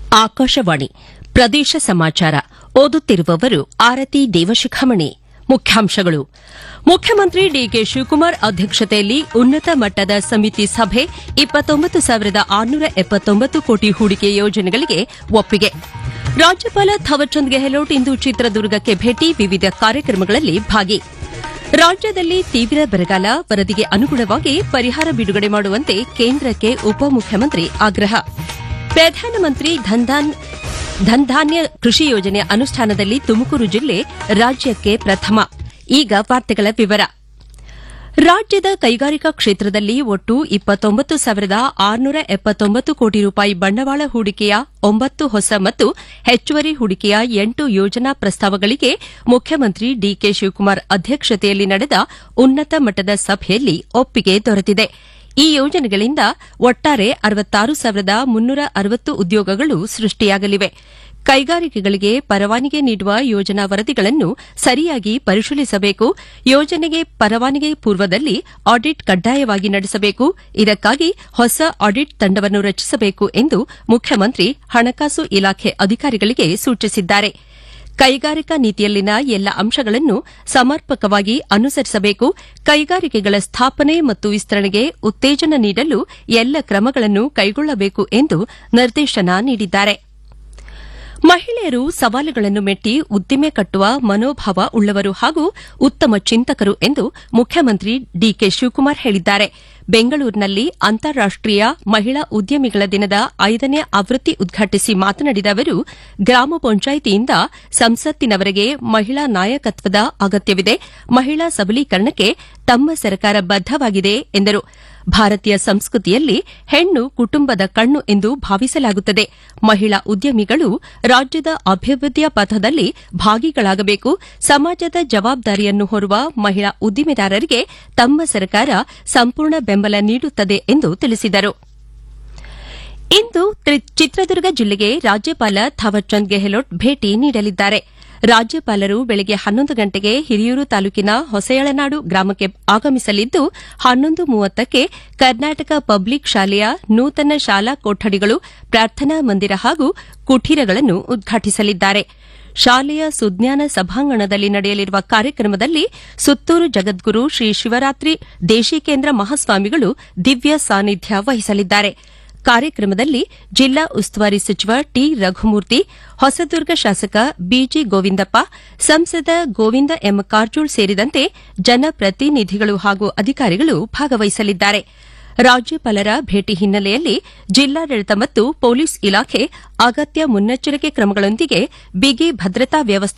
ಆಕಾಶವಾಣಿ ಪ್ರದೇಶ ಸಮಾಚಾರ ಓದುತ್ತಿರುವವರು ಆರತಿ ದೇವಶಿಖಾಮಣಿ ಮುಖ್ಯಾಂಶಗಳು ಮುಖ್ಯಮಂತ್ರಿ ಡಿಕೆ ಶಿವಕುಮಾರ್ ಅಧ್ಯಕ್ಷತೆಯಲ್ಲಿ ಉನ್ನತ ಮಟ್ಟದ ಸಮಿತಿ ಸಭೆ ಇಪ್ಪತ್ತೊಂಬತ್ತು ಸಾವಿರದ ಆರುನೂರ ಎಪ್ಪತ್ತೊಂಬತ್ತು ಕೋಟಿ ಹೂಡಿಕೆ ಯೋಜನೆಗಳಿಗೆ ಒಪ್ಪಿಗೆ ರಾಜ್ಯಪಾಲ ಥವರ್ಚಂದ್ ಗೆಹ್ಲೋಟ್ ಇಂದು ಚಿತ್ರದುರ್ಗಕ್ಕೆ ಭೇಟಿ ವಿವಿಧ ಕಾರ್ಯಕ್ರಮಗಳಲ್ಲಿ ಭಾಗಿ ರಾಜ್ಯದಲ್ಲಿ ತೀವ್ರ ಬರಗಾಲ ವರದಿಗೆ ಅನುಗುಣವಾಗಿ ಪರಿಹಾರ ಬಿಡುಗಡೆ ಮಾಡುವಂತೆ ಕೇಂದ್ರಕ್ಕೆ ಉಪಮುಖ್ಯಮಂತ್ರಿ ಆಗ್ರಹ ಪ್ರಧಾನಮಂತ್ರಿ ಧನ್ಧಾನ್ಯ ಕೃಷಿ ಯೋಜನೆ ಅನುಷ್ಠಾನದಲ್ಲಿ ತುಮಕೂರು ಜಿಲ್ಲೆ ರಾಜ್ಯಕ್ಕೆ ಪ್ರಥಮ ಈಗ ವಾರ್ತೆಗಳ ವಿವರ ರಾಜ್ಯದ ಕೈಗಾರಿಕಾ ಕ್ಷೇತ್ರದಲ್ಲಿ ಒಟ್ಟು ಇಪ್ಪತ್ತೊಂಬತ್ತು ಸಾವಿರದ ಆರುನೂರ ಎಪ್ಪತ್ತೊಂಬತ್ತು ಕೋಟಿ ರೂಪಾಯಿ ಬಂಡವಾಳ ಹೂಡಿಕೆಯ ಒಂಬತ್ತು ಹೊಸ ಮತ್ತು ಹೆಚ್ಚುವರಿ ಹೂಡಿಕೆಯ ಎಂಟು ಯೋಜನಾ ಪ್ರಸ್ತಾವಗಳಿಗೆ ಮುಖ್ಯಮಂತ್ರಿ ಡಿಕೆ ಶಿವಕುಮಾರ್ ಅಧ್ಯಕ್ಷತೆಯಲ್ಲಿ ನಡೆದ ಉನ್ನತ ಮಟ್ಟದ ಸಭೆಯಲ್ಲಿ ಒಪ್ಪಿಗೆ ದೊರೆತಿದೆ ಈ ಯೋಜನೆಗಳಿಂದ ಒಟ್ಟಾರೆ ಅರವತ್ತಾರು ಸಾವಿರದ ಮುನ್ನೂರ ಅರವತ್ತು ಉದ್ಯೋಗಗಳು ಸೃಷ್ಟಿಯಾಗಲಿವೆ ಕೈಗಾರಿಕೆಗಳಿಗೆ ಪರವಾನಗಿ ನೀಡುವ ಯೋಜನಾ ವರದಿಗಳನ್ನು ಸರಿಯಾಗಿ ಪರಿಶೀಲಿಸಬೇಕು ಯೋಜನೆಗೆ ಪರವಾನಗಿ ಪೂರ್ವದಲ್ಲಿ ಆಡಿಟ್ ಕಡ್ಡಾಯವಾಗಿ ನಡೆಸಬೇಕು ಇದಕ್ಕಾಗಿ ಹೊಸ ಆಡಿಟ್ ತಂಡವನ್ನು ರಚಿಸಬೇಕು ಎಂದು ಮುಖ್ಯಮಂತ್ರಿ ಹಣಕಾಸು ಇಲಾಖೆ ಅಧಿಕಾರಿಗಳಿಗೆ ಸೂಚಿಸಿದ್ದಾರೆ ಕೈಗಾರಿಕಾ ನೀತಿಯಲ್ಲಿನ ಎಲ್ಲ ಅಂಶಗಳನ್ನು ಸಮರ್ಪಕವಾಗಿ ಅನುಸರಿಸಬೇಕು ಕೈಗಾರಿಕೆಗಳ ಸ್ಥಾಪನೆ ಮತ್ತು ವಿಸ್ತರಣೆಗೆ ಉತ್ತೇಜನ ನೀಡಲು ಎಲ್ಲ ಕ್ರಮಗಳನ್ನು ಕೈಗೊಳ್ಳಬೇಕು ಎಂದು ನಿರ್ದೇಶನ ನೀಡಿದ್ದಾರೆ ಮಹಿಳೆಯರು ಸವಾಲುಗಳನ್ನು ಮೆಟ್ಟಿ ಉದ್ದಿಮೆ ಕಟ್ಟುವ ಮನೋಭಾವ ಉಳ್ಳವರು ಹಾಗೂ ಉತ್ತಮ ಚಿಂತಕರು ಎಂದು ಮುಖ್ಯಮಂತ್ರಿ ಡಿಕೆ ಶಿವಕುಮಾರ್ ಹೇಳಿದ್ದಾರೆ ಬೆಂಗಳೂರಿನಲ್ಲಿ ಅಂತಾರಾಷ್ಟೀಯ ಮಹಿಳಾ ಉದ್ಯಮಿಗಳ ದಿನದ ಐದನೇ ಆವೃತ್ತಿ ಉದ್ಘಾಟಿಸಿ ಮಾತನಾಡಿದ ಅವರು ಗ್ರಾಮ ಪಂಚಾಯಿತಿಯಿಂದ ಸಂಸತ್ತಿನವರೆಗೆ ಮಹಿಳಾ ನಾಯಕತ್ವದ ಅಗತ್ಯವಿದೆ ಮಹಿಳಾ ಸಬಲೀಕರಣಕ್ಕೆ ತಮ್ಮ ಸರ್ಕಾರ ಬದ್ದವಾಗಿದೆ ಎಂದರು ಭಾರತೀಯ ಸಂಸ್ಕೃತಿಯಲ್ಲಿ ಹೆಣ್ಣು ಕುಟುಂಬದ ಕಣ್ಣು ಎಂದು ಭಾವಿಸಲಾಗುತ್ತದೆ ಮಹಿಳಾ ಉದ್ಯಮಿಗಳು ರಾಜ್ಯದ ಅಭಿವೃದ್ಧಿಯ ಪಥದಲ್ಲಿ ಭಾಗಿಗಳಾಗಬೇಕು ಸಮಾಜದ ಜವಾಬ್ದಾರಿಯನ್ನು ಹೊರುವ ಮಹಿಳಾ ಉದ್ದಿಮೆದಾರರಿಗೆ ತಮ್ಮ ಸರ್ಕಾರ ಸಂಪೂರ್ಣ ಬೆಂಬಲ ನೀಡುತ್ತದೆ ಎಂದು ತಿಳಿಸಿದರು ಇಂದು ಚಿತ್ರದುರ್ಗ ಜಿಲ್ಲೆಗೆ ರಾಜ್ಯಪಾಲ ಥಾವರ್ಚಂದ್ ಗೆಹ್ಲೋಟ್ ಭೇಟಿ ನೀಡಲಿದ್ದಾರೆ ರಾಜ್ಯಪಾಲರು ಬೆಳಗ್ಗೆ ಹನ್ನೊಂದು ಗಂಟೆಗೆ ಹಿರಿಯೂರು ತಾಲೂಕಿನ ಹೊಸಯಳನಾಡು ಗ್ರಾಮಕ್ಕೆ ಆಗಮಿಸಲಿದ್ದು ಹನ್ನೊಂದು ಮೂವತ್ತಕ್ಕೆ ಕರ್ನಾಟಕ ಪಬ್ಲಿಕ್ ಶಾಲೆಯ ನೂತನ ಶಾಲಾ ಕೊಠಡಿಗಳು ಪ್ರಾರ್ಥನಾ ಮಂದಿರ ಹಾಗೂ ಕುಟೀರಗಳನ್ನು ಉದ್ಘಾಟಿಸಲಿದ್ದಾರೆ ಶಾಲೆಯ ಸುಜ್ಞಾನ ಸಭಾಂಗಣದಲ್ಲಿ ನಡೆಯಲಿರುವ ಕಾರ್ಯಕ್ರಮದಲ್ಲಿ ಸುತ್ತೂರು ಜಗದ್ಗುರು ಶ್ರೀ ಶಿವರಾತ್ರಿ ದೇಶಿಕೇಂದ್ರ ಮಹಾಸ್ವಾಮಿಗಳು ದಿವ್ಯ ಸಾನ್ನಿಧ್ಯ ವಹಿಸಲಿದ್ದಾರೆ ಕಾರ್ಯಕ್ರಮದಲ್ಲಿ ಜಿಲ್ಲಾ ಉಸ್ತುವಾರಿ ಸಚಿವ ಟಿ ರಘುಮೂರ್ತಿ ಹೊಸದುರ್ಗ ಶಾಸಕ ಬಿಜಿ ಗೋವಿಂದಪ್ಪ ಸಂಸದ ಗೋವಿಂದ ಎಂ ಕಾರಜೋಳ್ ಸೇರಿದಂತೆ ಜನಪ್ರತಿನಿಧಿಗಳು ಹಾಗೂ ಅಧಿಕಾರಿಗಳು ಭಾಗವಹಿಸಲಿದ್ದಾರೆ ರಾಜ್ಯಪಾಲರ ಭೇಟಿ ಹಿನ್ನೆಲೆಯಲ್ಲಿ ಜಿಲ್ಲಾಡಳಿತ ಮತ್ತು ಪೊಲೀಸ್ ಇಲಾಖೆ ಅಗತ್ಯ ಮುನ್ನೆಚ್ಚರಿಕೆ ಕ್ರಮಗಳೊಂದಿಗೆ ಬಿಗಿ ಭದ್ರತಾ ವ್ಯವಸ್ಥೆ